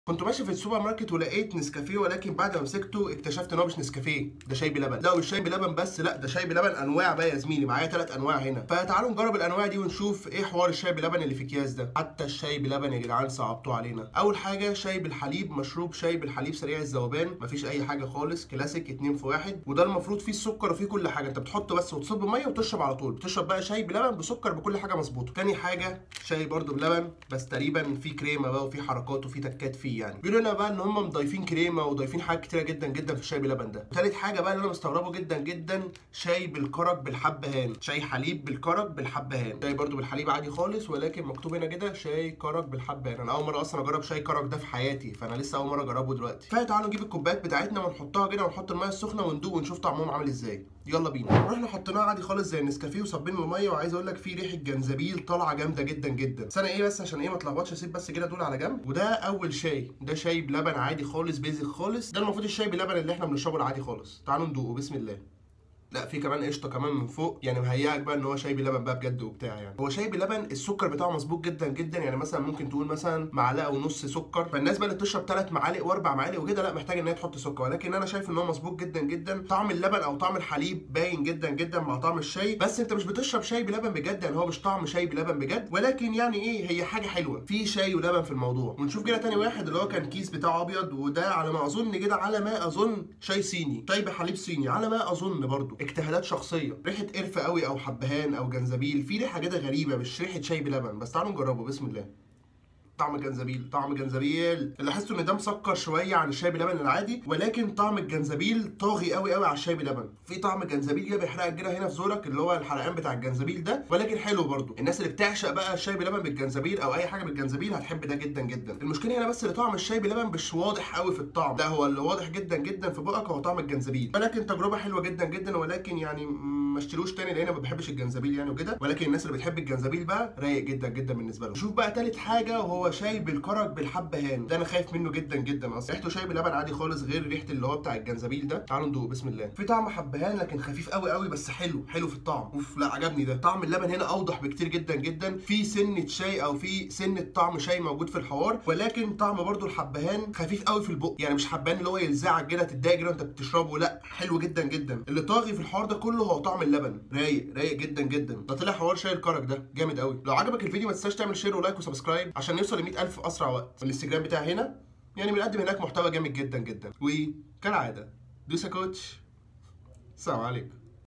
كنت ماشي في السوبر ماركت ولقيت نسكافيه ولكن بعد ما مسكته اكتشفت ان هو مش نسكافيه ده شاي بلبن لا مش شاي بلبن بس لا ده شاي بلبن انواع بقى يا زميلي معايا ثلاث انواع هنا فتعالوا نجرب الانواع دي ونشوف ايه حوار الشاي بلبن اللي في اكياس ده حتى الشاي بلبن يا جدعان صعبتوه علينا اول حاجه شاي بالحليب مشروب شاي بالحليب سريع الذوبان مفيش اي حاجه خالص كلاسيك اتنين في واحد وده المفروض فيه السكر وفيه كل حاجه انت بتحطه بس وتصب ميه وتشرب على طول بتشرب بقى شاي بلبن بسكر بكل حاجه مظبوطه تاني حاجه شاي برده بلبن بس تقريبا فيه كريمه بقى وفيه حركات وفيه تكات فيه يعني بيقولوا لنا بقى ان هم مضيفين كريمه وضايفين حاجات كتيره جدا جدا في الشاي بلبن ده تالت حاجه بقى اللي انا مستغربه جدا جدا شاي بالكرك بالحبهان شاي حليب بالكرك بالحبهان شاي برده بالحليب عادي خالص ولكن مكتوب هنا كده شاي كرك بالحبهان انا اول مره اصلا اجرب شاي كرك ده في حياتي فانا لسه اول مره اجربه دلوقتي فتعالوا نجيب الكوبايات بتاعتنا ونحطها كده ونحط الميه السخنه وندوق ونشوف طعمهم عامل ازاي يلا بينا رحنا حطيناه عادي خالص زي النسكافيه وصبينا الميه وعايز اقول لك في ريحه جنزبيل طالعه جامده جدا جدا ثانيه ايه بس عشان ايه ما اتلخبطش اسيب بس كده دول على جنب وده اول شاي ده شاي بلبن عادي خالص بيزك خالص ده المفروض الشاي بلبن اللي احنا بنشربه العادي خالص تعالوا ندوقه بسم الله لا في كمان قشطه كمان من فوق يعني مهيئك بقى ان هو شاي بلبن بقى بجد وبتاع يعني هو شاي بلبن السكر بتاعه مظبوط جدا جدا يعني مثلا ممكن تقول مثلا معلقه ونص سكر فالناس بقى اللي بتشرب ثلاث معالق واربع معالق وكده لا محتاج ان هي تحط سكر ولكن انا شايف ان هو مظبوط جدا جدا طعم اللبن او طعم الحليب باين جدا جدا مع طعم الشاي بس انت مش بتشرب شاي بلبن بجد يعني هو مش طعم شاي بلبن بجد ولكن يعني ايه هي حاجه حلوه في شاي ولبن في الموضوع ونشوف كده تاني واحد اللي هو كان كيس بتاعه ابيض وده على ما اظن كده على ما اظن شاي صيني شاي بحليب صيني على ما اظن برضو اجتهادات شخصيه ريحه قرفه قوي او حبهان او جنزبيل في ريحه كده غريبه مش ريحه شاي بلبن بس تعالوا نجربه بسم الله طعم جنزبيل طعم جنزبيل اللي حاسه ان ده مسكر شويه عن الشاي بلبن العادي ولكن طعم الجنزبيل طاغي قوي قوي على الشاي بلبن في طعم جنزبيل كده بيحرقك كده هنا في زورك اللي هو الحرقان بتاع الجنزبيل ده ولكن حلو برده الناس اللي بتعشق بقى الشاي بلبن بالجنزبيل او اي حاجه بالجنزبيل هتحب ده جدا جدا المشكله هنا بس اللي طعم الشاي بلبن مش واضح قوي في الطعم ده هو اللي واضح جدا جدا في بقك هو طعم الجنزبيل ولكن تجربه حلوه جدا جدا ولكن يعني ما اشتروش تاني لان ما بحبش الجنزبيل يعني وكده ولكن الناس اللي بتحب الجنزبيل بقى رايق جدا جدا بالنسبه لهم شوف بقى تالت حاجه وهو شاي بالكرك بالحبهان ده انا خايف منه جدا جدا اصلا ريحته شاي بلبن عادي خالص غير ريحه اللي هو بتاع الجنزبيل ده تعالوا ندوق بسم الله في طعم حبهان لكن خفيف قوي قوي بس حلو حلو في الطعم اوف لا عجبني ده طعم اللبن هنا اوضح بكتير جدا جدا في سنه شاي او في سنه طعم شاي موجود في الحوار ولكن طعم برده الحبهان خفيف قوي في البق يعني مش حبهان اللي هو يلزعك كده تتضايق كده وانت بتشربه لا حلو جدا جدا اللي طاغي في الحوار ده كله هو طعم اللبن رايق رايق جدا جدا ده طلع حوار شاي الكرك ده جامد قوي لو عجبك الفيديو ما تنساش تعمل شير ولايك وسبسكرايب عشان نوصل ل 100000 في اسرع وقت الانستجرام بتاعي هنا يعني بنقدم هناك محتوى جامد جدا جدا وكالعاده دوسا كوتش السلام عليكم